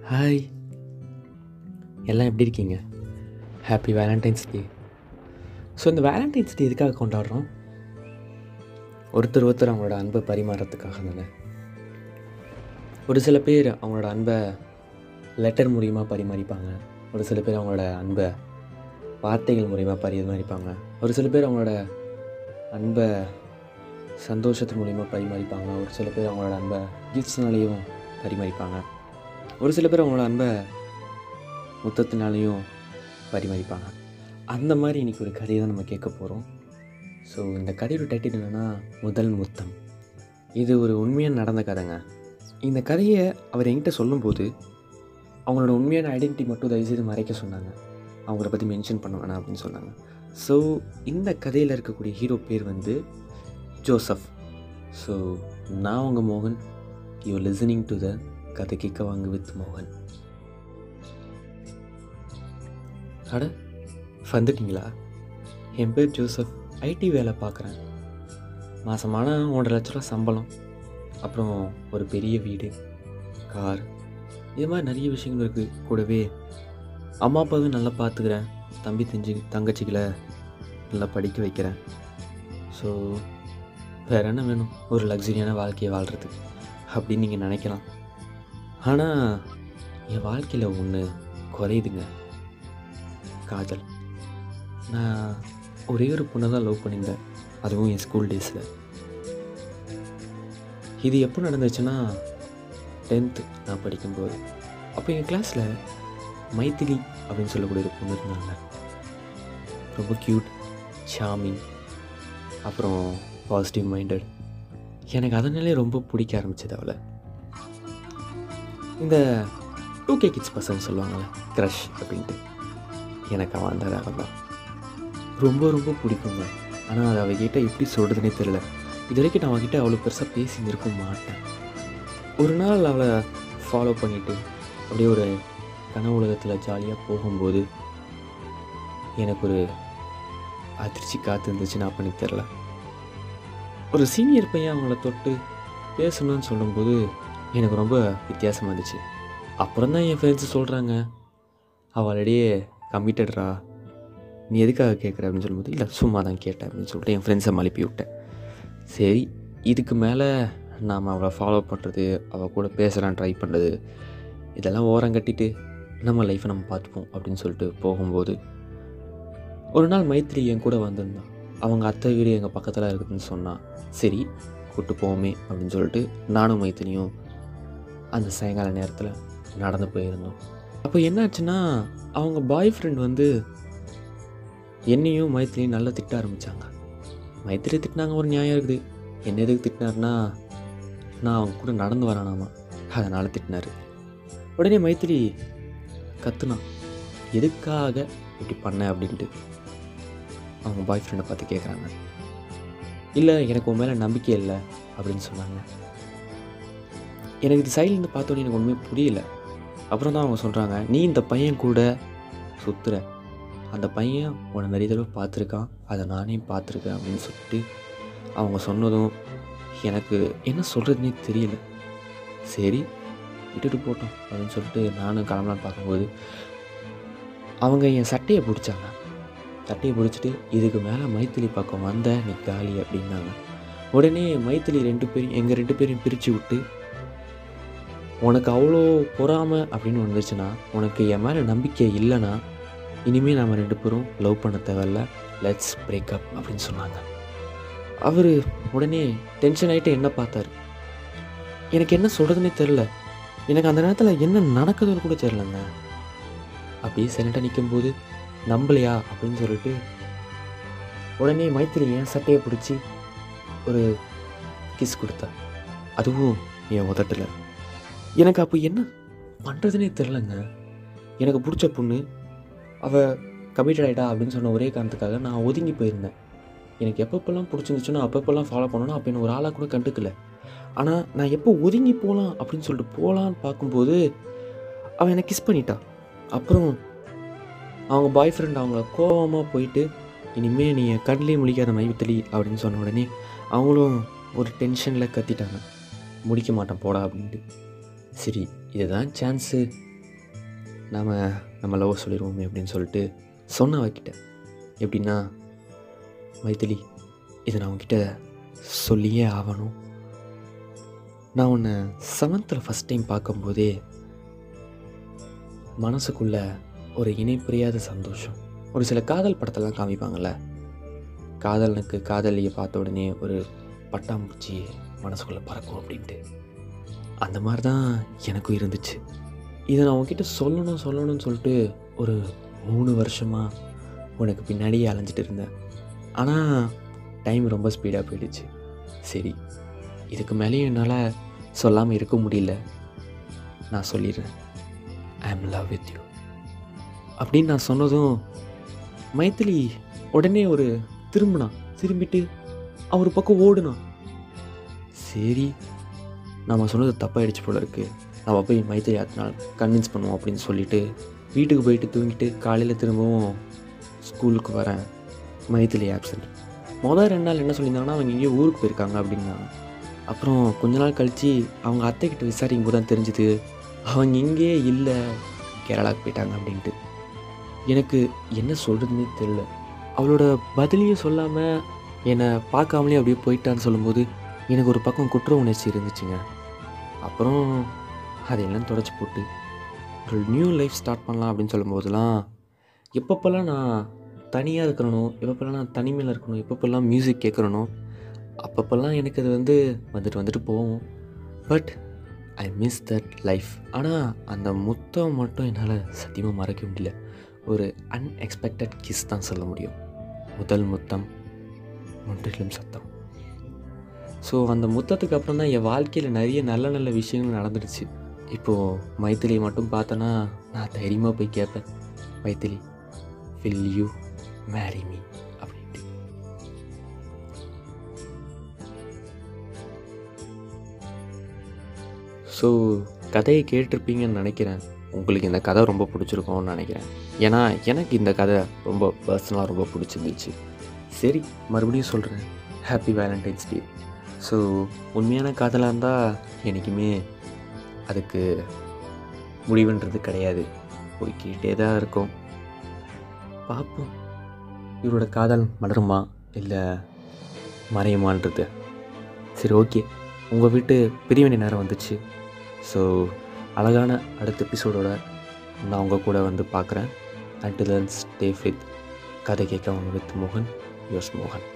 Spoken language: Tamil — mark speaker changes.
Speaker 1: ஹாய் எல்லாம் எப்படி இருக்கீங்க ஹாப்பி வேலண்டைன்ஸ் டே ஸோ இந்த வேலண்டைன்ஸ் டே எதுக்காக கொண்டாடுறோம் ஒருத்தர் ஒருத்தர் அவங்களோட அன்பை பரிமாறத்துக்காக தானே ஒரு சில பேர் அவங்களோட அன்பை லெட்டர் மூலிமா பரிமாறிப்பாங்க ஒரு சில பேர் அவங்களோட அன்பை வார்த்தைகள் மூலிமா பரிமாறிப்பாங்க ஒரு சில பேர் அவங்களோட அன்பை சந்தோஷத்து மூலிமா பரிமாறிப்பாங்க ஒரு சில பேர் அவங்களோட அன்பை கிஃப்ட்ஸ்னாலேயும் பரிமாறிப்பாங்க ஒரு சில பேர் அவங்களோட அன்பை முத்தத்தினாலேயும் பரிமாறிப்பாங்க அந்த மாதிரி இன்றைக்கி ஒரு கதையை தான் நம்ம கேட்க போகிறோம் ஸோ இந்த கதையோட டைட்டில் என்னென்னா முதல் முத்தம் இது ஒரு உண்மையாக நடந்த கதைங்க இந்த கதையை அவர் என்கிட்ட சொல்லும்போது அவங்களோட உண்மையான ஐடென்டிட்டி மட்டும் தயவுசெய்து மறைக்க சொன்னாங்க அவங்கள பற்றி மென்ஷன் பண்ண வேணாம் அப்படின்னு சொன்னாங்க ஸோ இந்த கதையில் இருக்கக்கூடிய ஹீரோ பேர் வந்து ஜோசப் ஸோ நான் உங்கள் மோகன் யூ லிசனிங் டு த கதை கேட்க வாங்க வித் மோகன் அட வந்துட்டீங்களா என் பேர் ஜோசப் ஐடி வேலை பார்க்குறேன் மாதமான ஒன்றரை லட்ச ரூபா சம்பளம் அப்புறம் ஒரு பெரிய வீடு கார் இது மாதிரி நிறைய விஷயங்கள் இருக்குது கூடவே அம்மா அப்பாவும் நல்லா பார்த்துக்கிறேன் தம்பி தெஞ்சு தங்கச்சிகளை நல்லா படிக்க வைக்கிறேன் ஸோ வேறு என்ன வேணும் ஒரு லக்ஸரியான வாழ்க்கையை வாழ்கிறதுக்கு அப்படின்னு நீங்கள் நினைக்கலாம் ஆனால் என் வாழ்க்கையில் ஒன்று குறையுதுங்க காதல் நான் ஒரே ஒரு பொண்ணை தான் லவ் பண்ணியிருந்தேன் அதுவும் என் ஸ்கூல் டேஸில் இது எப்போ நடந்துச்சுன்னா டென்த்து நான் படிக்கும்போது அப்போ எங்கள் கிளாஸில் மைத்திலி அப்படின்னு சொல்லக்கூடிய ஒரு பொண்ணு இருந்தாங்க ரொம்ப க்யூட் சாமிங் அப்புறம் பாசிட்டிவ் மைண்டட் எனக்கு அதனாலே ரொம்ப பிடிக்க ஆரம்பிச்சது அவளை இந்த டூ கே கிட்ஸ் பசங்க சொல்லுவாங்கள்ல க்ரஷ் அப்படின்ட்டு எனக்கு அவன் அந்த ரகம் தான் ரொம்ப ரொம்ப பிடிக்குங்க ஆனால் அது அவகிட்ட எப்படி சொல்கிறதுனே தெரில இது வரைக்கும் நான் அவகிட்ட அவ்வளோ பெருசாக பேசி இருக்க மாட்டேன் ஒரு நாள் அவளை ஃபாலோ பண்ணிவிட்டு அப்படியே ஒரு கனவு உலகத்தில் ஜாலியாக போகும்போது எனக்கு ஒரு அதிர்ச்சி காத்து இருந்துச்சுன்னா பண்ணி தெரில ஒரு சீனியர் பையன் அவங்கள தொட்டு பேசணும்னு சொல்லும்போது எனக்கு ரொம்ப வித்தியாசமாக இருந்துச்சு அப்புறம் தான் என் ஃப்ரெண்ட்ஸு சொல்கிறாங்க அவள் ஆல்ரெடியே கம்மிட்டட்ரா நீ எதுக்காக கேட்குற அப்படின்னு சொல்லும்போது இல்லை சும்மா தான் கேட்டேன் அப்படின்னு சொல்லிட்டு என் ஃப்ரெண்ட்ஸை மழுப்பி விட்டேன் சரி இதுக்கு மேலே நாம் அவளை ஃபாலோ பண்ணுறது அவள் கூட பேசலாம் ட்ரை பண்ணுறது இதெல்லாம் ஓரம் கட்டிட்டு நம்ம லைஃப்பை நம்ம பார்த்துப்போம் அப்படின்னு சொல்லிட்டு போகும்போது ஒரு நாள் மைத்ரி என் கூட வந்திருந்தான் அவங்க அத்தை வீடு எங்கள் பக்கத்தில் இருக்குதுன்னு சொன்னான் சரி கூட்டு போவோமே அப்படின்னு சொல்லிட்டு நானும் மைத்திரியும் அந்த சாயங்கால நேரத்தில் நடந்து போயிருந்தோம் அப்போ என்னாச்சுன்னா அவங்க பாய் ஃப்ரெண்ட் வந்து என்னையும் மைத்திரியும் நல்லா திட்ட ஆரம்பித்தாங்க மைத்திரி திட்டினாங்க ஒரு நியாயம் இருக்குது என்ன எதுக்கு திட்டினாருன்னா நான் அவங்க கூட நடந்து வரானாமா அதனால் திட்டினாரு உடனே மைத்திரி கத்துனான் எதுக்காக இப்படி பண்ண அப்படின்ட்டு அவங்க பாய் ஃப்ரெண்டை பார்த்து கேட்குறாங்க இல்லை எனக்கு உன் மேலே நம்பிக்கை இல்லை அப்படின்னு சொன்னாங்க எனக்கு இது சைட்லேருந்து பார்த்தோன்னே எனக்கு ஒன்றுமே புரியல அப்புறம் தான் அவங்க சொல்கிறாங்க நீ இந்த பையன் கூட சுற்றுற அந்த பையன் உன்னை நிறைய தடவை பார்த்துருக்கான் அதை நானே பார்த்துருக்கேன் அப்படின்னு சொல்லிட்டு அவங்க சொன்னதும் எனக்கு என்ன சொல்கிறதுனே தெரியல சரி விட்டுட்டு போட்டோம் அப்படின்னு சொல்லிட்டு நானும் கிளம்பலான்னு பார்க்கும்போது அவங்க என் சட்டையை பிடிச்சாங்க சட்டையை பிடிச்சிட்டு இதுக்கு மேலே மைத்திலி பக்கம் வந்த நீ காலி அப்படின்னாங்க உடனே மைத்திலி ரெண்டு பேரும் எங்கள் ரெண்டு பேரையும் பிரித்து விட்டு உனக்கு அவ்வளோ பொறாமை அப்படின்னு வந்துச்சுன்னா உனக்கு என் மேலே நம்பிக்கை இல்லைன்னா இனிமேல் நம்ம ரெண்டு பேரும் லவ் பண்ண தேவையில்ல லெட்ஸ் பிரேக்கப் அப்படின்னு சொன்னாங்க அவர் உடனே டென்ஷன் ஆகிட்டு என்ன பார்த்தாரு எனக்கு என்ன சொல்கிறதுனே தெரில எனக்கு அந்த நேரத்தில் என்ன நடக்குதுன்னு கூட தெரிலங்க அப்படியே செனட்டாக நிற்கும்போது நம்பலையா அப்படின்னு சொல்லிட்டு உடனே மைத்திரி என் சட்டையை பிடிச்சி ஒரு கிஸ் கொடுத்தா அதுவும் என் உதட்டில் எனக்கு அப்போ என்ன பண்ணுறதுனே தெரிலங்க எனக்கு பிடிச்ச பொண்ணு அவள் கமிட்டட் ஆகிட்டா அப்படின்னு சொன்ன ஒரே காரணத்துக்காக நான் ஒதுங்கி போயிருந்தேன் எனக்கு எப்பப்பெல்லாம் பிடிச்சிருந்துச்சுன்னா அப்பப்பெல்லாம் ஃபாலோ பண்ணணும் அப்போ என்ன ஒரு ஆளாக கூட கண்டுக்கல ஆனால் நான் எப்போ ஒதுங்கி போகலாம் அப்படின்னு சொல்லிட்டு போகலான்னு பார்க்கும்போது அவன் என்னை கிஸ் பண்ணிட்டா அப்புறம் அவங்க பாய் ஃப்ரெண்ட் அவங்கள கோவமாக போயிட்டு இனிமேல் நீ என் கண்ணிலே முழிக்காத மைவித்தலி அப்படின்னு சொன்ன உடனே அவங்களும் ஒரு டென்ஷனில் கத்திட்டாங்க முடிக்க மாட்டேன் போடா அப்படின்ட்டு சரி இதுதான் சான்ஸு நாம் நம்ம லவ் சொல்லிடுவோமே அப்படின்னு சொல்லிட்டு சொன்ன அவகிட்ட எப்படின்னா மைத்திலி இதை நான் உன்கிட்ட சொல்லியே ஆகணும் நான் உன்னை செவன்த்தில் ஃபஸ்ட் டைம் பார்க்கும்போதே மனசுக்குள்ள ஒரு இணை புரியாத சந்தோஷம் ஒரு சில காதல் படத்தெல்லாம் காமிப்பாங்கள்ல காதலனுக்கு காதலியை பார்த்த உடனே ஒரு பட்டாம்பூச்சி மனசுக்குள்ளே பறக்கும் அப்படின்ட்டு அந்த மாதிரி தான் எனக்கும் இருந்துச்சு இதை நான் உன்கிட்ட சொல்லணும் சொல்லணும்னு சொல்லிட்டு ஒரு மூணு வருஷமாக உனக்கு பின்னாடியே அலைஞ்சிட்டு இருந்தேன் ஆனால் டைம் ரொம்ப ஸ்பீடாக போயிடுச்சு சரி இதுக்கு மேலேயும் என்னால் சொல்லாமல் இருக்க முடியல நான் சொல்லிடுறேன் ஐ ஆம் லவ் வித் யூ அப்படின்னு நான் சொன்னதும் மைத்திலி உடனே ஒரு திரும்பினான் திரும்பிட்டு அவர் பக்கம் ஓடுனான் சரி நம்ம சொன்னது தப்பாயிடுச்சு போல இருக்கு நம்ம போய் மைத்திரி அடுத்த நாள் கன்வின்ஸ் பண்ணுவோம் அப்படின்னு சொல்லிட்டு வீட்டுக்கு போயிட்டு தூங்கிட்டு காலையில் திரும்பவும் ஸ்கூலுக்கு வரேன் மைத்திலி ஆப்சண்ட் மொதல் ரெண்டு நாள் என்ன சொல்லியிருந்தாங்கன்னா அவங்க எங்கேயோ ஊருக்கு போயிருக்காங்க அப்படின்னாங்க அப்புறம் கொஞ்ச நாள் கழித்து அவங்க அத்தைக்கிட்ட விசாரிக்கும் போது தான் தெரிஞ்சுது அவங்க இங்கே இல்லை கேரளாவுக்கு போயிட்டாங்க அப்படின்ட்டு எனக்கு என்ன சொல்கிறதுனே தெரில அவளோட பதிலையும் சொல்லாமல் என்னை பார்க்காமலே அப்படியே போயிட்டான்னு சொல்லும்போது எனக்கு ஒரு பக்கம் குற்ற உணர்ச்சி இருந்துச்சுங்க அப்புறம் அதையெல்லாம் தொடச்சி போட்டு ஒரு நியூ லைஃப் ஸ்டார்ட் பண்ணலாம் அப்படின்னு சொல்லும்போதெல்லாம் எப்பப்பெல்லாம் நான் தனியாக இருக்கணும் எப்பப்பெல்லாம் நான் தனிமையில் இருக்கணும் எப்பப்பெல்லாம் மியூசிக் கேட்குறனோ அப்பப்பெல்லாம் எனக்கு அது வந்து வந்துட்டு வந்துட்டு போகும் but I miss that life ஆனால் அந்த முத்தம் மட்டும் என்னால் சத்தியமாக மறக்க முடியல ஒரு அன்எக்ஸ்பெக்டட் கிஸ் தான் சொல்ல முடியும் முதல் முத்தம் முற்றிலும் சத்தம் ஸோ அந்த முத்தத்துக்கு அப்புறம் தான் என் வாழ்க்கையில் நிறைய நல்ல நல்ல விஷயங்கள் நடந்துடுச்சு இப்போது மைத்திலியை மட்டும் பார்த்தேன்னா நான் தைரியமாக போய் கேட்பேன் Maithili will you marry me அப்படின்ட்டு ஸோ கதையை கேட்டிருப்பீங்கன்னு நினைக்கிறேன் உங்களுக்கு இந்த கதை ரொம்ப பிடிச்சிருக்கும்னு நினைக்கிறேன் ஏன்னா எனக்கு இந்த கதை ரொம்ப பர்சனலாக ரொம்ப பிடிச்சிருந்துச்சு சரி மறுபடியும் சொல்கிறேன் ஹாப்பி வேலண்டைன்ஸ் டே ஸோ உண்மையான காதலாக இருந்தால் என்றைக்குமே அதுக்கு முடிவுன்றது கிடையாது போய்க்கிட்டே தான் இருக்கும் பார்ப்போம் இவரோட காதல் மலருமா இல்லை மறையுமான்றது சரி ஓகே உங்கள் வீட்டு பிரிய வேண்டிய நேரம் வந்துச்சு ஸோ அழகான அடுத்த எபிசோடோட நான் உங்கள் கூட வந்து பார்க்குறேன் அண்டில் ஸ்டே வித் கதை கேட்க வித் மோகன் யோஸ் மோகன்